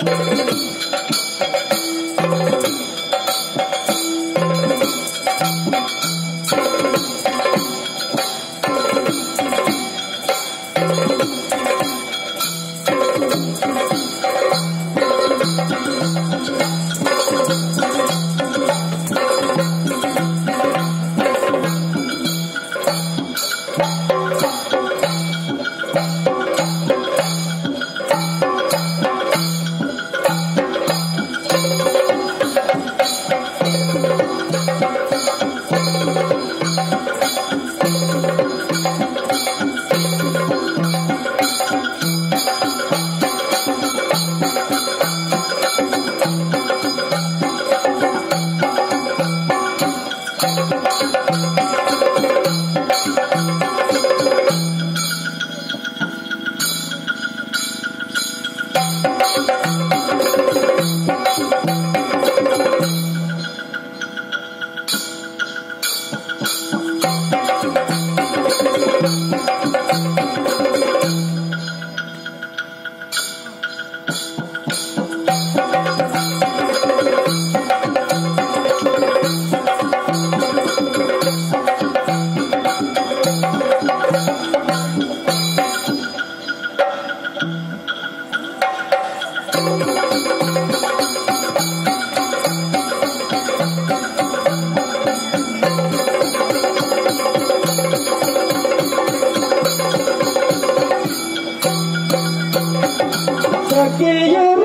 ಸಖಿಯರ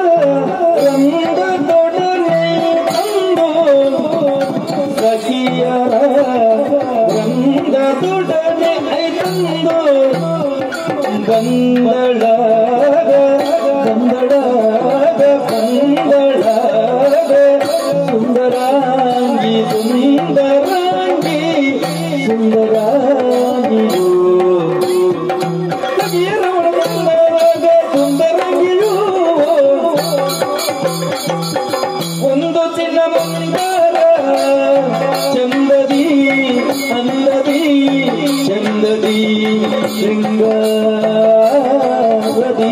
ರಂಗದೊಡನೆ ತಂದು ಸಖಿಯರ ರಂಗದೊಡನೆ ತಂದು ಗಂಗಳಾಗ ಗಂಗಳಾಗ ಗಂಗಳಾಗ ಸುಂದರಾಂಗಿ ಸುಂದರಾಂಗಿ ಸುಂದರಾಂಗಿಯೋ ಸಖಿಯರ ಒಳಗಂಗಳಾಗ ಸುಂದರಾಂಗಿಯೋ ಒಂದು ದಿನ ಮಂದಾರ ಚಂದದಿ ಅಂದದಿ ಚಂದದಿ ಶೃಂಗಾರದಿ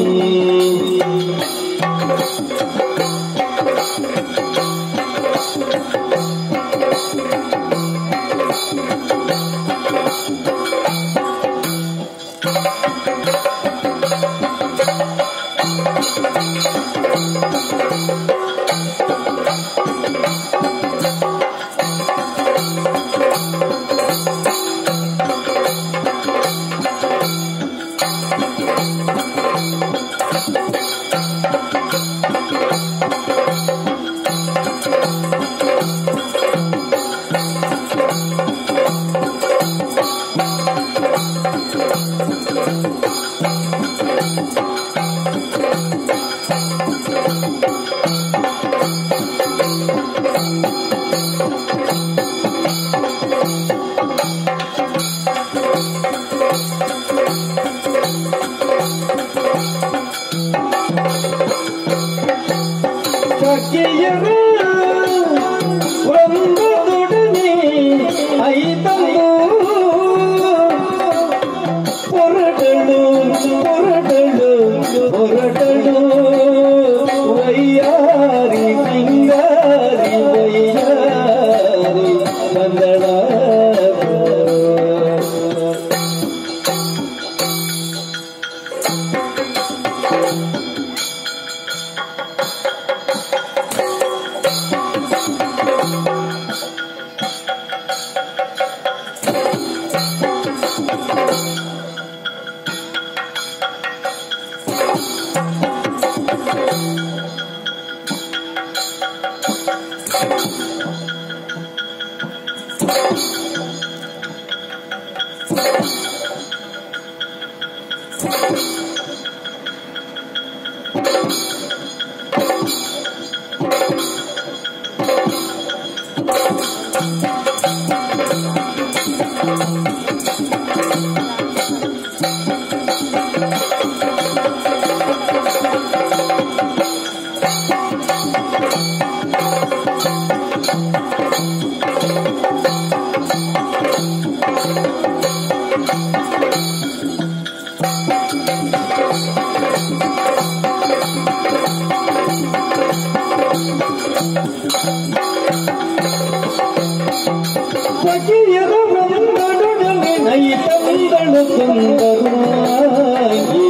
ಸಖಿಯರ ರಂಗದೊಡನೆ ಐತಂದು ಹೊರಟಳು ಹೊರಟಳು ಹೊರಟಳು ವೈಯಾರಿ ಸಿಂಗಾರಿ ವೈಯಾರಿ ಬಂದಳ ಸಖಿಯರ ಬಂದಡುಡನೆ ನೈ ತಂದಳು ಸುಂದರವಾಗಿ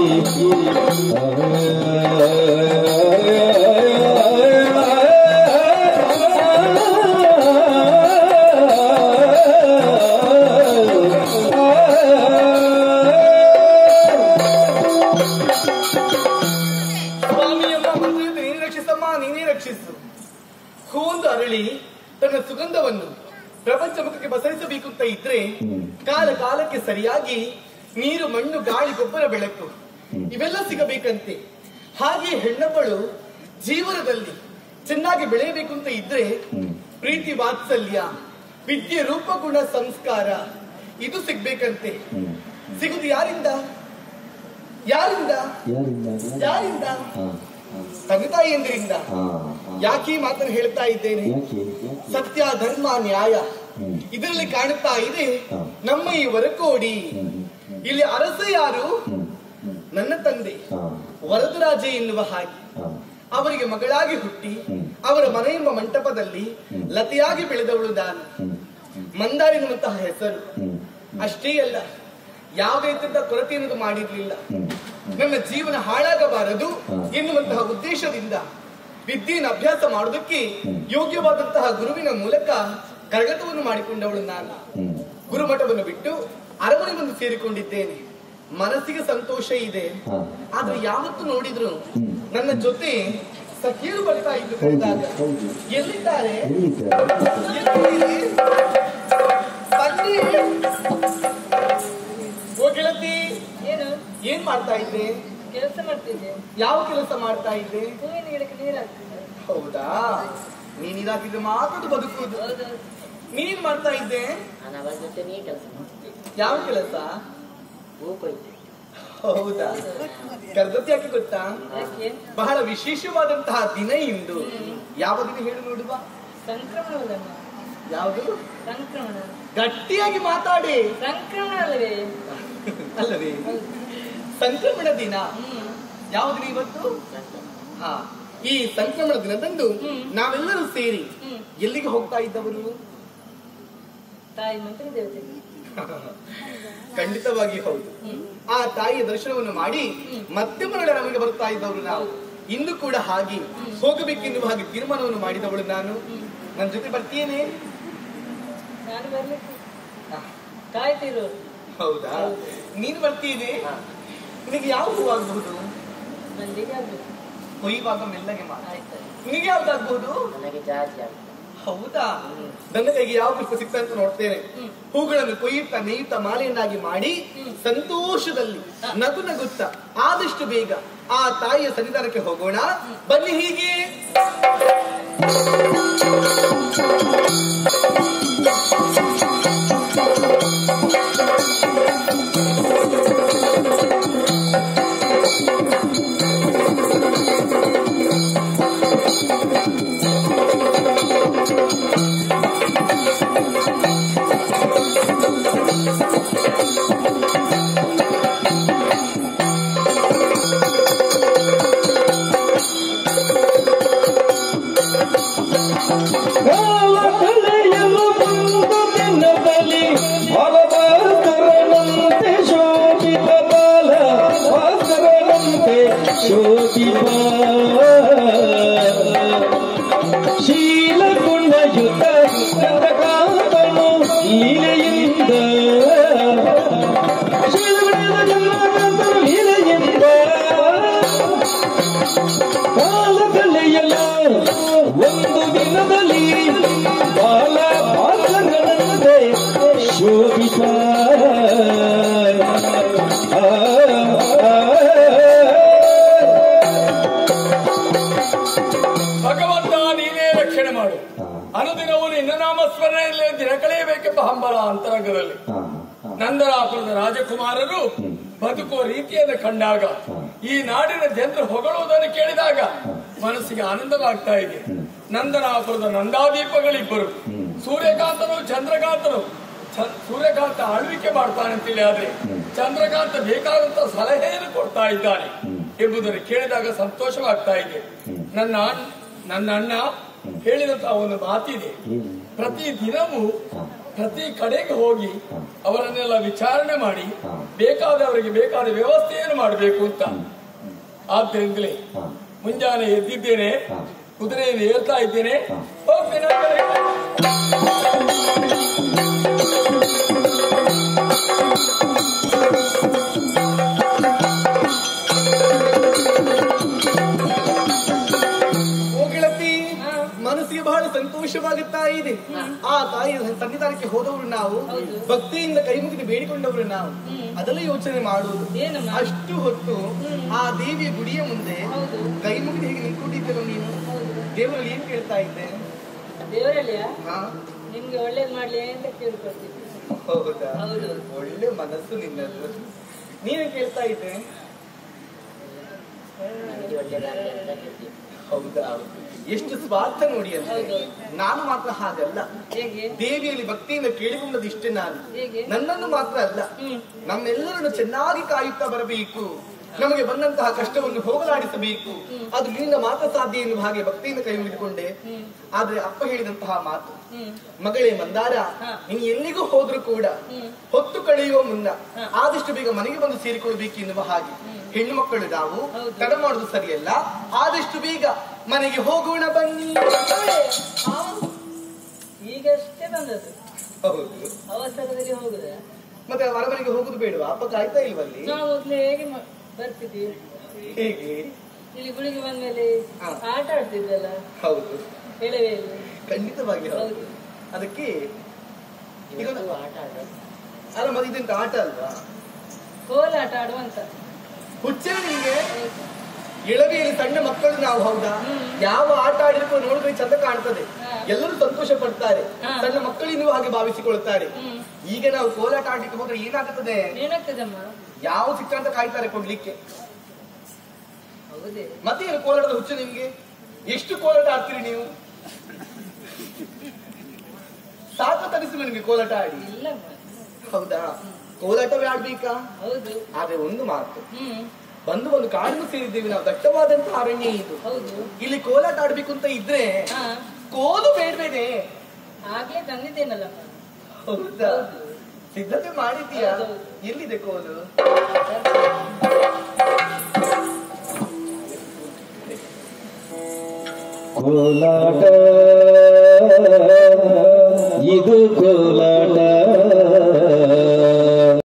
ಸ್ವಾಮಿಯಮ್ಮ ಬಂದಿದ್ದು ನೀನೇ ರಕ್ಷಿಸಮ್ಮ ನೀನೇ ರಕ್ಷಿಸು ಹೂವೊಂದು ಅರಳಿ ತನ್ನ ಸುಗಂಧವನ್ನು ಪ್ರಪಂಚ ಮುಖಕ್ಕೆ ಬಸರಿಸಬೇಕು ಅಂತ ಇದ್ರೆ ಕಾಲ ಕಾಲಕ್ಕೆ ಸರಿಯಾಗಿ ನೀರು ಮಣ್ಣು ಗಾಳಿ ಗೊಬ್ಬರ ಬೆಳಕು ಇವೆಲ್ಲ ಸಿಗಬೇಕಂತೆ ಹಾಗೆ ಹೆಣ್ಣೊಬ್ಬಳು ಜೀವನದಲ್ಲಿ ಚೆನ್ನಾಗಿ ಬೆಳೆಯಬೇಕು ಅಂತ ಇದ್ರೆ ಪ್ರೀತಿ ವಾತ್ಸಲ್ಯ ವಿದ್ಯೆ ರೂಪ ಗುಣ ಸಂಸ್ಕಾರ ಇದು ಸಿಗ್ಬೇಕಂತೆ ಸಿಗುದು ಯಾರಿಂದ ಯಾರಿಂದ ಯಾರಿಂದ ಯಾರಿಂದ ಹಾ ತಂದೆ ತಾಯಿಯಂದ್ರಿಂದ ಹಾ ಯಾಕೆ ಈ ಮಾತನ್ನು ಹೇಳ್ತಾ ಇದ್ದೇನೆ ಯಾಕೆ ಯಾಕೆ ಸತ್ಯ ಧರ್ಮ ನ್ಯಾಯ ಹ್ಮ್. ಇದರಲ್ಲಿ ಕಾಣುತ್ತಾ ಇದೆ ಹಾ. ನಮ್ಮ ಈ ವರಕೋಡಿ ಹ್ಮ್. ಇಲ್ಲಿ ಅರಸ ಯಾರು ಹ್ಮ್. ಹ್ಮ್. ನನ್ನ ತಂದೆ ಹಾ ವರದರಾಜ ಎನ್ನುವ ಹಾಗೆ ಹಾ ಅವರಿಗೆ ಮಗಳಾಗಿ ಹುಟ್ಟಿ ಹ್ಮ್. ಅವರ ಮನೆ ಎಂಬ ಮಂಟಪದಲ್ಲಿ ಹ್ಮ್. ಲತೆಯಾಗಿ ಬೆಳೆದವಳು ನಾನು ಹ್ಮ್. ಮಂದಾರ ಎನ್ನುವಂತಹ ಹೆಸರು ಹ್ಮ್. ಅಷ್ಟೇ ಅಲ್ಲ ಯಾವುದೇ ರೀತಿಯ ಕೊರತೆ ಅನ್ನೋದು ಮಾಡಿರ್ಲಿಲ್ಲ ಹ್ಮ್. ನನ್ನ ಜೀವನ ಹಾಳಾಗಬಾರದು ಹಾ. ಎನ್ನುವಂತಹ ಉದ್ದೇಶದಿಂದ ವಿದ್ಯೆಯನ್ನು ಅಭ್ಯಾಸ ಮಾಡೋದಕ್ಕೆ ಹ್ಮ್. ಯೋಗ್ಯವಾದಂತಹ ಗುರುವಿನ ಮೂಲಕ ಕರಗತವನ್ನು ಮಾಡಿಕೊಂಡವಳು ನಾನು ಹ್ಮ್. ಗುರುಮಠವನ್ನು ಬಿಟ್ಟು ಅರಮನೆ ಬಂದು ಸೇರಿಕೊಂಡಿದ್ದೇನೆ ಮನಸ್ಸಿಗೆ ಸಂತೋಷ ಇದೆ ಹಾ. ಆದ್ರೆ ಯಾವತ್ತು ನೋಡಿದ್ರು ಹ್ಮ್. ನನ್ನ ಜೊತೆ ಸಖಿಯರು ಬರ್ತಾ ಇದ್ರು ಕರೆದಾಗ ಹೌದು. ಎಲ್ಲಿದ್ದಾರೆ ಎಲ್ಲಿದ್ದಾರೆ? ಎಲ್ಲಿದ್ದೀರಿ? ಬನ್ನಿ. ಓ ಗೆಳತಿ ಏನು ಏನ್ ಮಾಡ್ತಾ ಇದ್ದೆ ಕೆಲಸ ಮಾಡ್ತಿದ್ದೆ ಯಾವ ಕೆಲಸ ಮಾಡ್ತಾ ಇದ್ದೆ ಹೂವಿನ ಗಿಡಕ್ಕೆ ನೀರು ಹಾಕ್ತಿದ್ದೆ ಹೌದಾ ನೀನ್ ಇದಾಕಿದ್ರೆ ಮಾತ್ರ ಬದುಕುವುದು ಹೌದು ನೀನ್ ಮಾಡ್ತಾ ಇದ್ದೆ ನಾನು ಅವರ ಜೊತೆ ನೀ ಕೆಲಸ ಮಾಡ್ತಿದ್ದೆ ಯಾವ ಕೆಲಸ ಹೂ ಕೊಯ್ತೆ ಹೌದಾ ಕರ್ದತಿ ಯಾಕೆ ಗೊತ್ತಾ ಯಾಕೆ ಬಹಳ ವಿಶೇಷವಾದಂತಹ ದಿನ ಇಂದು ಯಾವ ದಿನ ಹೇಳು ನೋಡುವ ಸಂಕ್ರಮಣವಲ್ಲ ಯಾವುದು ಸಂಕ್ರಮಣ ಗಟ್ಟಿಯಾಗಿ ಮಾತಾಡಿ ಸಂಕ್ರಮಣ ಅಲ್ಲವೇ ಅಲ್ಲವೇ ಹೌದು. ಸಂಕ್ರಮಣ ದಿನ ಹ್ಮ್ ಯಾವ ದಿನ ಇವತ್ತು ಹಾ ಈ ಸಂಕ್ರಮಣ ದಿನದಂದು ಹ್ಮ್. ನಾವೆಲ್ಲರೂ ಸೇರಿ ಹ್ಮ್ ಎಲ್ಲಿಗೆ ಹೋಗ್ತಾ ಇದ್ದವರು ತಾಯಿ ಮಂತ್ರ ದೇವತೆ ಖಂಡಿತವಾಗಿ ಹೌದು ಹ್ಮ್ ಆ ತಾಯಿಯ ದರ್ಶನವನ್ನು ಮಾಡಿ ಹ್ಮ್. ಮತ್ತೆ ಮರಳಿ ನಮಗೆ ಬರ್ತಾ ಇದ್ದವರು ನಾವು ಇನ್ನು ಕೂಡ ಹಾಗೆ ಹೋಗಬೇಕೆನ್ನುವ ಹಾಗೆ ತೀರ್ಮಾನವನ್ನು ಮಾಡಿದವಳು ನಾನು ಹ್ಮ್. ನನ್ನ ಜೊತೆ ಬರ್ತೀಯೇನೆ ನಾನು ಬರ್ಲಿಕ್ಕೆ ಕಾಯ್ತಿರೋರು ಹೌದಾ ನೀನು ಬರ್ತೀನಿ ನಿನಗೆ ಯಾವ ಹೂವಾಗಬಹುದು ಮಂದಿಗೆ ಆಗ್ಬೇಕು ಕೊಯ್ಯುವಾಗ ಮೆಲ್ಲಗೆ ಮಾಡ ಆಯ್ತು ನಿನಗೆ ಯಾವ್ದಾಗಬಹುದು ನನಗೆ ಜಾಸ್ತಿ ಆಗ್ತದೆ ಹೌದಾ ನನ್ನ ಕೈಗೆ ಯಾವ ಪುಷ್ಪ ಸಿಗ್ತಾ ಅಂತ ನೋಡ್ತೇನೆ ಹ್ಮ್. ಹೂಗಳನ್ನು ಕೊಯ್ಯುತ್ತಾ ನೇಯುತ್ತಾ ಮಾಲೆಯನ್ನಾಗಿ ಮಾಡಿ ಹ್ಮ್. ಸಂತೋಷದಲ್ಲಿ ಹ. ನಗು ನಗುತ್ತಾ ಆದಷ್ಟು ಬೇಗ ಆ ತಾಯಿಯ ಸನ್ನಿಧಾನಕ್ಕೆ ಹೋಗೋಣ ಬನ್ನಿ ಹೀಗೆ ಕಾಲ ಕಳೆಯಲು ಬಂದ ದಿನದಲ್ಲಿ ಭವಭಾಸ್ಕರನಂತೆ ಶೋಭಿತ ಬಾಲ ಭಾಸ್ಕರನಂತೆ ಶೋಭಿತ ಶೀಲ ಗುಣಯುತ ಚಂದ್ರಕಾಂತನು ಲೀಲೆಯಿಂದ ಶೀಲಗುಣದ ಚಂದ್ರಕಾಂತನು ಲೀಲೆಯಿಂದ ಕಾಲ ಕಳೆಯಲ ಒಂದು ದಿನದಲ್ಲಿ ಬಾಲ ಭಾಸ್ಕರನಂತೆ ಶೋಭಿತ ಆ, ಆ, ಆ. ಭಗವಂತ ನೀನೇ ರಕ್ಷಣೆ ಮಾಡು ಅನುದಿನವೂ ನಿನ್ನ ನಾಮಸ್ಮರಣೆಯಲ್ಲಿ ದಿನ ಕಳೆಯಬೇಕೆಂಬ ಹಂಬಲ ಅಂತರಂಗದಲ್ಲಿ ಹಾ, ಹಾ. ನಂದರಾಪುರದ ರಾಜಕುಮಾರರು ಬದುಕುವ ರೀತಿಯನ್ನು ಕಂಡಾಗ ಈ ನಾಡಿನ ಜನರು ಹೊಗಳುವುದನ್ನು ಕೇಳಿದಾಗ ಮನಸ್ಸಿಗೆ ಆನಂದವಾಗ್ತಾ ಇದೆ ನಂದನಾಪುರದ ನಂದಾದೀಪಗಳಿಬ್ಬರು ಸೂರ್ಯಕಾಂತನು ಚಂದ್ರಕಾಂತನು ಚ- ಸೂರ್ಯಕಾಂತ ಆಳ್ವಿಕೆ ಮಾಡ್ತಾನೆ ಅಂತೇಳಿ ಆದ್ರೆ ಚಂದ್ರಕಾಂತ ಬೇಕಾದಂತ ಸಲಹೆಯನ್ನು ಕೊಡ್ತಾ ಇದ್ದಾನೆ ಎಂಬುದನ್ನು ಕೇಳಿದಾಗ ಸಂತೋಷವಾಗ್ತಾ ಇದೆ ಹ್ಮ್. ನನ್ನ ಅಣ್ಣ ನನ್ನ ಅಣ್ಣ ಹೇಳಿದಂತಹ ಒಂದು ಮಾತಿದೆ ಏನು? ಪ್ರತಿ ದಿನವೂ ಹಾ. ಪ್ರತಿ ಕಡೆಗೆ ಹೋಗಿ ಹಾ. ಅವರನ್ನೆಲ್ಲ ವಿಚಾರಣೆ ಮಾಡಿ ಹಾ. ಬೇಕಾದವರಿಗೆ ಬೇಕಾದ ವ್ಯವಸ್ಥೆಯನ್ನು ಮಾಡಬೇಕು ಅಂತ ಆದ್ದರಿಂದಲೇ ಹಾ. ಮುಂಜಾನೆ ಎದ್ದಿದ್ದೇನೆ ಹಾ. ಕುದುರೆಯನ್ನು ಏರ್ತಾ ಇದ್ದೇನೆ ಹಾ. ಹೋಗ್ತೇನೆ ಆ ಕಡೆಗೆ. ಓ ಗೆಳತಿ ಹಾ. ಮನಸ್ಸಿಗೆ ಬಹಳ ಸಂತೋಷವಾಗುತ್ತಾ ಇದೆ ಆ ತಾಯಿಯ ಸನ್ನಿಧಾನಕ್ಕೆ ಹೋದವರು ನಾವು ಹೌದು. ಭಕ್ತಿಯಿಂದ ಕೈ ಮುಗಿದು ಬೇಡಿಕೊಂಡವರು ನಾವು ಹ್ಮ್. ಅದೆಲ್ಲ ಯೋಚನೆ ಮಾಡುವುದು ಏನಮ್ಮ? ಅಷ್ಟು ಹೊತ್ತು ಹ್ಮ್. ಆ ದೇವಿಯ ಗುಡಿಯ ಮುಂದೆ ಹೌದು ಕೈ ಮುಗಿದು ಹೇಗೆ ನಿಂತ್ಕೊಂಡಿದ್ದೀರೋ ನೀನು ಹೌದು ದೇವರಲ್ಲಿ ಏನ್ ಕೇಳ್ತಾ ಇದ್ದೆ ದೇವರಲ್ಲಿಯ ಹಾ ನಿಮ್ಗೆ ಒಳ್ಳೇದ್ ಮಾಡ್ಲಿ ಅಂತ ಕೇಳ್ಕೊಳ್ತೀನಿ ಹೌದಾ ಹೌದು. ಒಳ್ಳೆ ಮನಸ್ಸು ನಿನ್ನದು ನೀನು ಕೇಳ್ತಾ ಇದ್ದೆ ನನಗೆ ಒಳ್ಳೇದಾಗಲಿ ಅಂತ ಹೇಳ್ತೀನಿ ಹೌದಾ ಎಷ್ಟು ಸ್ವಾರ್ಥ ನೋಡಿ ಅಂದ್ರೆ ಹೌದು. ನಾನು ಮಾತ್ರ ಹಾಗಲ್ಲ ಹೇಗೆ ದೇವಿಯಲ್ಲಿ ಭಕ್ತಿಯಿಂದ ಕೇಳಿಕೊಂಡದ್ದು ಇಷ್ಟೇ ನಾನು ಹೇಗೆ ನನ್ನನ್ನು ಮಾತ್ರ ಅಲ್ಲ ಹ್ಮ್ ನಮ್ಮೆಲ್ಲರನ್ನು ಚೆನ್ನಾಗಿ ಕಾಯುತ್ತಾ ಬರಬೇಕು ನಮಗೆ ಬಂದಂತಹ ಕಷ್ಟವನ್ನು ಹೋಗಲಾಡಿಸಬೇಕು ಅದು ನಿನ್ನಿಂದ ಮಾತ್ರ ಸಾಧ್ಯ ಎನ್ನುವ ಹಾಗೆ ಭಕ್ತಿಯಿಂದ ಕೈ ಮುಗಿದುಕೊಂಡೆ ಹ್ಮ್ ಆದ್ರೆ ಅಪ್ಪ ಹೇಳಿದಂತಹ ಮಾತು ಹ್ಮ್ ಮಗಳೇ ಮಂದಾರ ಹಾ. ನೀನು ಎಲ್ಲಿಗೂ ಹೋದ್ರೂ ಕೂಡ ಹ್ಮ್ ಹೊತ್ತು ಕಳೆಯುವ ಮುನ್ನ ಹಾ. ಆದಷ್ಟು ಬೇಗ ಮನೆಗೆ ಬಂದು ಸೇರಿಕೊಳ್ಬೇಕು ಎನ್ನುವ ಹಾಗೆ ಹೆಣ್ಣು ಮಕ್ಕಳು ನಾವು ಹೌದು. ತಡ ಮಾಡುದು ಸರಿಯಲ್ಲ ಆದಷ್ಟು ಬೇಗ ಮನೆಗೆ ಹೋಗೋಣ ಬನ್ನಿ ಆ, ಈಗಷ್ಟೇ ಬಂದದ್ದು ಹೌದು ಅವಸರದಲ್ಲಿ ಹೋಗುದ ಮತ್ತೆ ಹೊರಮನೆಗೆ ಹೋಗುದು ಬೇಡವಾ ಅಪ್ಪ ಕಾಯ್ತಾ ಇಲ್ವಲ್ಲಿ ನಾವು ಮೊದ್ಲು ಹೇಗೆ ಮ- ಬರ್ತಿದ್ವಿ ಹೇಗೆ ಇಲ್ಲಿ ಗುಳಿಗೆ ಬಂದ್ಮೇಲೆ ಹಾ. ಆಟ ಆಡ್ತಿದ್ವಲ್ಲ ಹೌದು ಹೇಳವೇ ಇಲ್ಲ ಖಂಡಿತವಾಗಿ ಹೌದು ಹೌದು ಅದಕ್ಕೆ ಈಗ ಇವತ್ತು ಆಟ ಆಡೋದು ಅಲ್ಲ ಮತ್ತೆ ಇದೆಂತ ಆಟ ಅಲ್ವಾ ಕೋಲಾಟ ಆಡುವಂತ ಹುಚ್ಚೇ ನಿಮ್ಗೆ ಎಳವೆಯಲ್ಲಿ ಸಣ್ಣ ಮಕ್ಕಳು ನಾವು ಹೌದಾ ಹ್ಮ್. ಯಾವ ಆಟ ಆಡಿದ್ರು ನೋಡಿದ್ರೆ ಚಂದ ಕಾಣ್ತದೆ ಹಾ. ಎಲ್ಲರೂ ಸಂತೋಷ ಪಡ್ತಾರೆ ಹಾ. ಸಣ್ಣ ಮಕ್ಕಳಿಗೂ ಹಾಗೆ ಭಾವಿಸಿಕೊಳ್ತಾರೆ ಹ್ಮ್ ಈಗ ನಾವು ಕೋಲಾಟ ಆಡ್ಲಿಕ್ಕೆ ಹೋದ್ರೆ ಏನಾಗುತ್ತದೆ ಏನಾಗ್ತದಮ್ಮ ಯಾವ ಸಿಕ್ಕಾಂತ ಕಾಯ್ತಾರೆ ಕೊಡ್ಲಿಕ್ಕೆ ಹೌದೇ ಮತ್ತೆ ಏನು ಕೋಲಾಟದ ಹುಚ್ಚು ನಿಮ್ಗೆ ಎಷ್ಟು ಕೋಲಾಟ ಆಡ್ತೀರಿ ನೀವು ಸಾಕು ತನಿಸಿಲ್ಲ ನಿಮ್ಗೆ ಕೋಲಾಟ ಆಡಿ ಇಲ್ಲಮ್ಮ ಹೌದಾ ಕೋಲಾಟವೇ ಆಡ್ಬೇಕಾ ಹೌದು ಆದ್ರೆ ಒಂದು ಮಾತು ಹ್ಮ್ ಬಂದು ಒಂದು ಕಾಡಿನ ಸೇರಿದ್ದೇವೆ ನಾವು ದಟ್ಟವಾದಂತಹ ಅರಣ್ಯ ಇದು ಹೌದು ಇಲ್ಲಿ ಕೋಲಾಟ ಆಡ್ಬೇಕು ಅಂತ ಇದ್ರೆ ಹಾ ಕೋಲು ಬೇಡವೇನೆ ಆಗ್ಲೇ ತಂದಿದ್ದೇನಲ್ಲಮ್ಮ ಹೌದಾ ಹೌದು. ಸಿದ್ಧತೆ ಮಾಡಿದ್ಯಾ ಹೌದು. ಎಲ್ಲಿದೆ ಕೋಲು ಕೋಲಾಟ ಇದು ಕೋಲಾಟ